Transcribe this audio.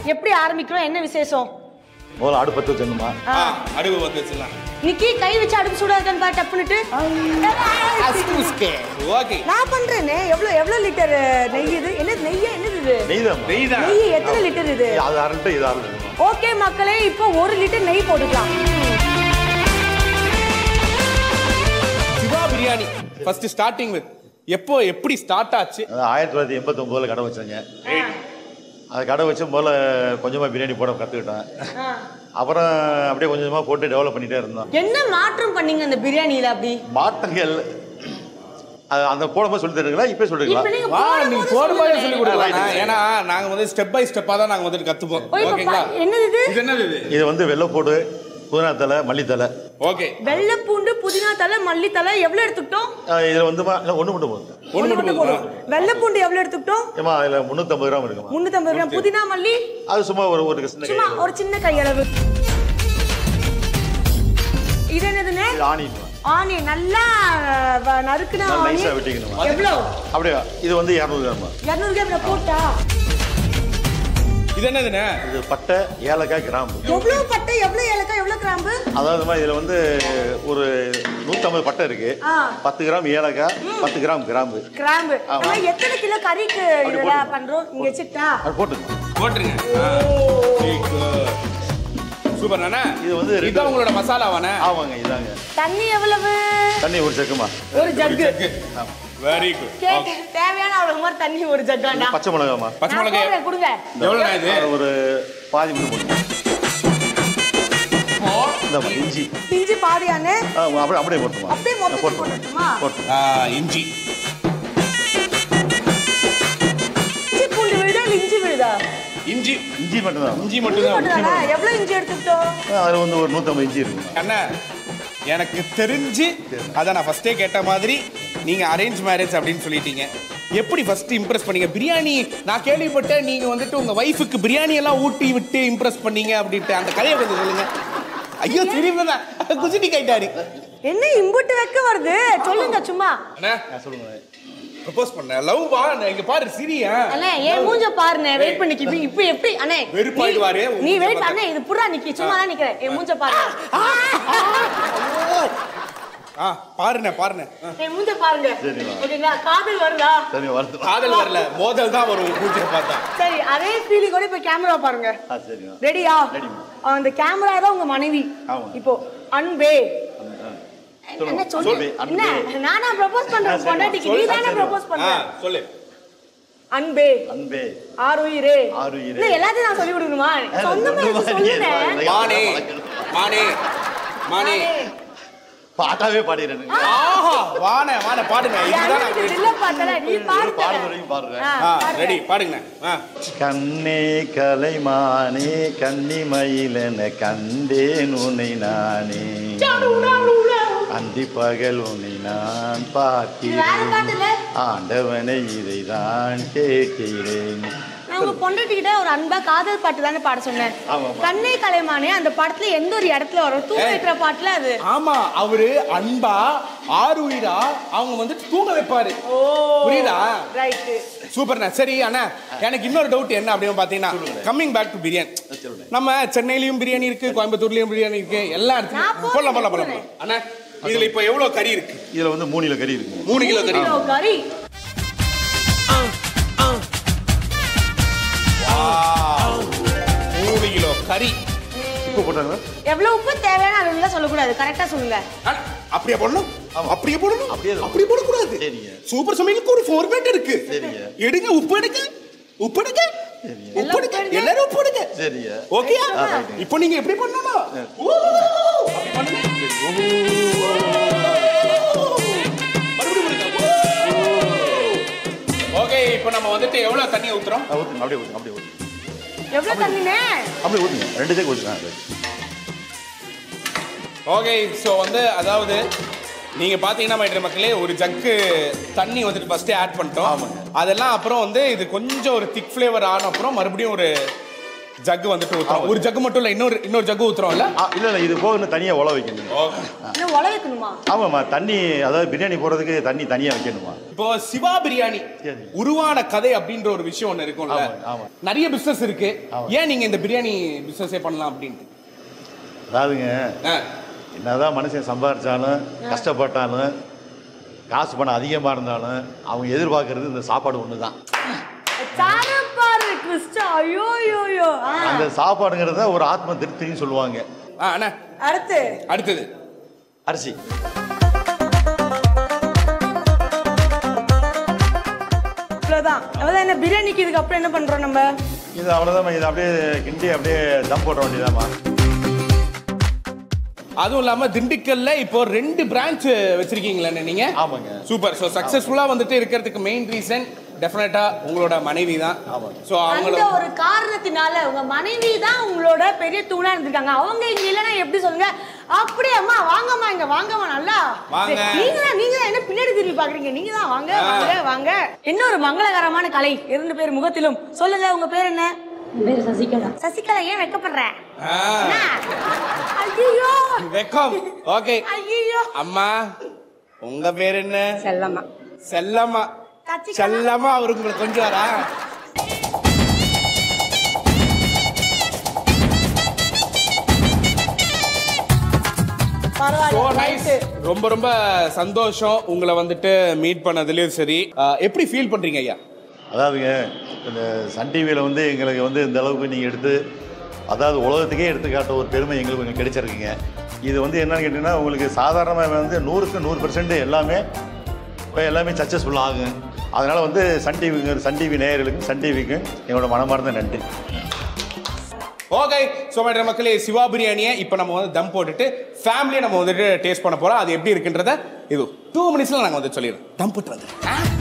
எப்படி ஆரம்பிக்கிறோம் என்ன விசேஷம் முதல்ல அடுப்பு பற்ற வச்சுருமா ஆ, அடுப்பு வந்து வச்சிடலாம் நிக்கி கை வச்சு அடுப்பு சூடா இருக்கான்னு பாரு டப்புனுட்டு ஓகே நான் பண்றேனே எவ்வளவு எவ்வளவு லிட்டர் நெய் இது என்னது நெய்யா என்னது இது நெய் தான் நெய் தான் நெய் எத்தனை லிட்டர் இது அது அரை லிட்டர் இது அரை லிட்டர் ஓகே மக்களே இப்போ ஒரு லிட்டர் நெய் போட்டுக்கலாம் Siva biryani first starting with எப்போ எப்படி ஸ்டார்ட் ஆச்சு அது ஆயிரத்தி தொள்ளாயிரத்தி எண்பத்தொம்போதில் கடை வச்சாங்க அது கடை வச்சு முதல்ல கொஞ்சமாக பிரியாணி போட கற்றுக்கிட்டேன் அப்புறம் அப்படியே கொஞ்சம் கொஞ்சமாக போட்டு டெவலப் பண்ணிகிட்டே இருந்தோம் என்ன மாற்றம் பண்ணீங்க அந்த பிரியாணியில அப்படி மாற்றங்கள் அது அந்த போடும்போது சொல்லி தருங்களா இப்போ இப்ப சொல்றீங்களா நீங்க வா நீங்க போடும்போதே சொல்லி கொடுக்கலாம் Right. ஏன்னா நாங்க வந்து ஸ்டெப் பை ஸ்டெப்பா தான் நாங்க வந்துட்டு கத்துப்போம் ஓ, இப்ப ஓகேங்களா பா- என்னது இது இது என்னது இது இது வந்து வெள்ளைப்பூடு புதினா தலை மல்லித்தலை ஓகே வெள்ளை பூண்டு புதினா தலை மல்லி தலை எவ்வளவு எடுத்துக்கிட்டோம் இதில் வந்து ஒன்று மட்டும் போதும் ஒண்ணு மட்டும் போதுமா? வெள்ளை பூண்டு எவ்வளவு எடுத்துக்கிட்டோம் ஏமா அதில் முந்நூற்றம்பது கிராம் இருக்குமா முன்னூத்தம்பது கிராம் புதினா மல்லி அது சும்மா ஒரு ஒரு சின்ன சும்மா கை. ஒரு சின்ன கையளவு இது என்னதுன்னு இது ஆனியன் ஆனியன் நல்லா வ- நறுக்குன நல்லா நைஸாக ஆனியன் வெட்டிக்கணுமா எவ்வளவு அப்படியே இது வந்து இரநூறு கிராமா இருநூறு கிராம் போட்டா இது என்னதுண்ணே இது பட்டை ஏலக்காய் கிராம்பு எவ்வளவு பட்டை எவ்வளவு ஏலக்காய் எவ்வளவு கிராம்பு அதாவது இதில் வந்து ஒரு நூற்றம்பது பட்டை இருக்கு ஆ. பத்து கிராம் ஏலக்காய் பத்து கிராம் கிராம்பு கிராம்பு ஆமா. நம்ம எத்தனை கிலோ கறிக்கு இதெல்லாம் பண்றோம் இங்க வச்சுட்டா அது போட்டுங்க போட்டுருங்க சூப்பர் அண்ணா இது வந்து ரெண்டு- இதான் உங்களோட மசாலாவானே ஆமாங்க இதாங்க தண்ணி எவ்வளவு தண்ணி ஒரு செக்குமா ஒரு ஜக்கு வெரி குட் கேக்கு தேவையான அவ்வளவு மாதிரி தண்ணி ஒரு ஜக்காண்டா பச்சை மிளகாமா பச்சை நான் மிளகாய் போடுறேன், கொடுங்க எவ்வளோண்ணா இது அது ஒரு பாதி மட்டும் போட்டுங்க இந்த இஞ்சி பிஞ்சு பாதியானு ஆ, அப்படியே அப்படியே போட்டுமா அப்படியே மொத்தத்தை போட்டுமா போட்டு ஆ, இஞ்சி இஞ்சி பூண்டு விழுதா இல்ல இஞ்சி விழுதா இஞ்சி இஞ்சி மட்டும்தான் இஞ்சி இஞ்சி மட்டும்தான் போட்டுதானா எவ்வளவு இஞ்சி எடுத்துக்கிட்டோம் அதில் வந்து ஒரு நூற்றம்பது இஞ்சி இருக்குமா அண்ணா எனக்கு தெரிஞ்சு அதை நான் ஃபர்ஸ்டே கேட்ட மாதிரி நீங்க அரேஞ்ச் மேரேஜ் அப்படின்னு சொல்லிட்டீங்க எப்படி ஃபர்ஸ்ட் இம்ப்ரெஸ் பண்ணீங்க பிரியாணி நான் கேள்விப்பட்டேன் நீங்க வந்துட்டு உங்க ஒய்ஃபுக்கு பிரியாணி எல்லாம் ஊட்டி விட்டு இம்ப்ரெஸ் பண்ணீங்க அப்படின்ட்டு அந்த கதையை கொஞ்சம் சொல்லுங்க ஐயோ திரும்பி தான் குசிட்டி கைட்டாரு என்ன இம்புட்டு வைக்க வருது சொல்லுங்க சும்மா அண்ணா சொல்லுங்க ப்ரப்போஸ் பண்ண லவ் வா நான் இங்க பாரு சிரியா அண்ணே ஏன் மூஞ்ச பாருண்ணே வெயிட் பண்ணிக்கி இப்ப- இப்ப எப்படி அண்ணே வெறுப்பாயிடுவாரு, நீ- உன் நீ மூஞ்ச வெயிட் பார்த்தா. அண்ணே இது புறா நிக்கி சும்மா தான் நிக்கிறேன் என் மூஞ்ச பாருங்க ஆ பாருண்ணே பாருண்ணே ஆ. என் மூஞ்ச பாருங்க சரிம்மா. ஓகேங்களா காதல் வருதா சரி வருது காதல் வரல மோதல் தான் வரும் மூஞ்சில பார்த்தா சரி அதே ஃபீலிங் கூட இப்ப கேமரா பாருங்க ஆ சரிங்க ரெடியா Ready. அந்த கேமரா தான் உங்க மனைவி ஆமா. இப்போ அன்பே சொல்லுங்க. என்ன சொல்லு, சொல்லு அன்பே. என்ன நானா ப்ரப்போஸ் பண்றேன் ஆ, சரி. பொண்டாட்டிக்கு நீ சொல்லு, தானே சரி. ப்ரப்போஸ் ஆ பண்ற சொல்லு அன்பே அன்பே ஆறுயிரே ஆருயிரே. இல்ல எல்லாத்தையும் நான் சொல்லி கொடுக்கணுமா சொந்தமா எனக்கு சொல்லுனேன் மானே மானே மானே பாட்டாவே பாடிடுறேன் ஆஹா வானே வானே பாடுங்க இதுதான் நான் எனக்கு இல்ல பார்த்தல நீ பாடு பாடுற வரைக்கும் பாடுறேன் ஆ ரெடி பாடுங்க ஆ கண்ணே கலைமானே கன்னிமயிலென கண்டேன் உன்னை நானே அந்தி பகல் உன்னை நான் இது வேற பார்க்கிறேன் பாட்டுல ஆண்டவனை இதைதான் கேட்கிறேன் நான் உங்க பொண்டாட்டிக்கிட்ட ஒரு அன்பா காதல் பாட்டு தானே பாட சொன்னேன் ஆமாம்மா. கண்ணே கலைமானே அந்த படத்துல எந்த ஒரு இடத்துல வரும் தூங்க வைக்கிற பாட்டுல அது ஆமா அவரு அன்பா ஆறுயிரா அவங்க வந்துட்டு தூங்க வைப்பாரு புரியுதா ரைட் சூப்பர்ண்ணா சரி அண்ணா எனக்கு இன்னொரு டவுட் என்ன அப்படின்னு பாத்தீங்கன்னா கம்மிங் பேக் டு பிரியாணி சொல்லுங்க. நம்ம சென்னையிலயும் பிரியாணி இருக்கு கோயம்புத்தூர்லயும் பிரியாணி இருக்கு எல்லா நான் இடத்துலயும் போறேன், போடலாம் போடலாம் போறேன். போடலாம் அண்ணா இதுல இப்ப எவ்வளவு கறி இருக்கு இதுல வந்து மூணு கிலோ கறி இருக்கு மூணு கிலோ கறி கிலோ கறி Wow. மூணு கிலோ கறி உப்பு போட்டாங்களா எவ்வளவு உப்பு தேவையான அளவுல சொல்லக்கூடாது கரெக்டா சொல்லுங்க அண்ணா, அப்படியே போடணும் அப்படியே போடணும் அப்படியே தான். அப்படியே போடக்கூடாது சரிங்க. சூப்பர் சமையலுக்கு ஒரு ஃபார்மேட் இருக்கு சரிங்க. எடுங்க உப்பு எடுங்க உப்பு எடுங்க சரிங்க. உப்பு எல்லாம் எடுங்க உப்பு எடுங்க. எல்லாரும் உப்பு எடுங்க சரிங்க ஓகேயா ஆ, ரைட்டுங்க. இப்போ நீங்க எப்படி பண்ணணும் ஊ, அப்படி பண்ணுங்க. மறுபடியும் பண்ணுங்க. ஓகே இப்போ நம்ம வந்துட்டு எவ்வளவு தண்ணி ஊத்துறோம் ஆ, ஊத்துங்க அப்படியே ஊத்துங்க அப்படியே ஊத்துங்க எவ்வளவு தண்ணினே அப்படியே ஊத்துங்க ரெண்டு தேக்கு ஊத்துங்க ஓகே ஸோ வந்து அதாவது நீங்க பாத்தீங்கன்னா மைட்ரு மக்களே ஒரு ஜக்கு தண்ணி வந்துட்டு ஃபர்ஸ்டே ஆட் பண்ணிட்டோம் ஆமாங்க. அதெல்லாம் அப்புறம் வந்து இது கொஞ்சம் ஒரு திக் ஃப்ளேவர் ஆன அப்புறம் மறுபடியும் ஒரு ஜக்கு வந்துட்டு ஊத்துறோம் ஒரு ஜக்கு மட்டும் இல்ல இன்னொரு இன்னொரு ஜக்கு ஊத்துறோம்ல ஆ, இல்ல இல்ல இது போக இன்னும் தனியா உழ வைக்கணும் இன்னும் உழ வைக்கணுமா ஆமாம்மா தண்ணி அதாவது பிரியாணி போடுறதுக்கு தண்ணி தனியா வைக்கணுமா இப்போ சிவா பிரியாணி சரி. உருவான கதை அப்படின்ற ஒரு விஷயம் ஒண்ணு இருக்கும்ல ஆமா, ஆமா. நிறைய பிசினஸ் இருக்கு ஆமா. ஏன் நீங்க இந்த பிரியாணி பிசினஸே பண்ணலாம் அப்படின்ட்டு அதாவதுங்க ஆ, என்னதான் மனுஷன் சம்பாதிச்சாலும் கஷ்டப்பட்டாலும் காசு பணம் அதிகமாக இருந்தாலும் அவங்க எதிர்பார்க்கறது இந்த சாப்பாடு ஒன்று தான் சாரப்பாரு ட்விஸ்ட் ஐயோ ஐயோ ஐயோ ஆ. அந்த சாப்பாடுங்கிறது தான் ஒரு ஆத்ம திருப்தின்னு சொல்லுவாங்க ஆ, அண்ணா அடுத்து அடுத்தது அரிசி இவ்வளவுதான் அவ்வளவுதான் என்ன பிரியாணிக்கு இதுக்கு அப்புறம் என்ன பண்றோம் நம்ம இது அவ்வளோதான் இது அப்படியே கிண்டி அப்படியே தம் போட வேண்டியதாம்மா அதுவும் இல்லாம திண்டுக்கல்ல இப்போ ரெண்டு பிரான்ச் வச்சிருக்கீங்களா நீங்க ஆமாங்க. சூப்பர் ஸோ சக்சஸ்ஃபுல்லா வந்துட்டு இருக்கிறதுக்கு மெயின் ரீசன் டெஃபினட்டா உங்களோட மனைவி தான் ஆமாங்க. ஸோ அவங்கள அந்த ஒரு காரணத்தினால உங்க மனைவி தான் உங்களோட பெரிய தூணா இருந்திருக்காங்க அவங்க இங்க இல்லைன்னா எப்படி சொல்லுங்க அப்படியே அம்மா வாங்கம்மா இங்க வாங்கம்மா நல்லா வாங்க. நீங்க தான் நீங்க தான் என்ன பின்னாடி திரும்பி பாக்குறீங்க நீங்க தான் வாங்க வாங்க வாங்க இன்னொரு மங்களகரமான கலை இரண்டு பேர் முகத்திலும் சொல்லுங்க உங்க பேர் என்ன என் பேர் சசிகலா சசிகலா ஏன் வெக்கப்படுற ஆ, ஐயோ வெக்கம் ஓகே ஐயோ அம்மா உங்க பேர் என்ன செல்லம்மா செல்லம்மா சசிகலா. செல்லம்மா அவரு உங்களுக்கு கொஞ்சம் வரா So பரவாயில்ல nice. ரொம்ப ரொம்ப சந்தோஷம் உங்களை வந்துட்டு மீட் பண்ணதுலயும் சரி ஆ, எப்படி ஃபீல் பண்றீங்க ஐயா அதாவதுங்க இந்த சன் டிவியில் வந்து எங்களுக்கு வந்து இந்த அளவுக்கு நீங்கள் எடுத்து அதாவது உலகத்துக்கே எடுத்துக்காட்ட ஒரு பெருமை எங்களுக்கு கொஞ்சம் கிடைச்சிருக்குங்க இது வந்து என்னன்னு கேட்டிங்கன்னா உங்களுக்கு சாதாரணமாக வந்து நூறுக்கு நூறு பெர்சன்ட் எல்லாமே இப்ப எல்லாமே சக்ஸஸ்ஃபுல் ஆகும் அதனால் வந்து சன் டிவிங்க சன் டிவி நேயர்களுக்கும் சன் டிவிக்கும் எங்களோட மனமார்ந்த நன்றி ஓகே ஸோ மேடம் மக்களே சிவா பிரியாணியை இப்போ நம்ம வந்து தம் போட்டுட்டு ஃபேமிலியை நம்ம வந்துட்டு டேஸ்ட் பண்ண போறோம் அது எப்படி இருக்குன்றத இது டூ மினிட்ஸ்ல நாங்கள் வந்து சொல்லிடுறோம் தம் போட்டு வந்து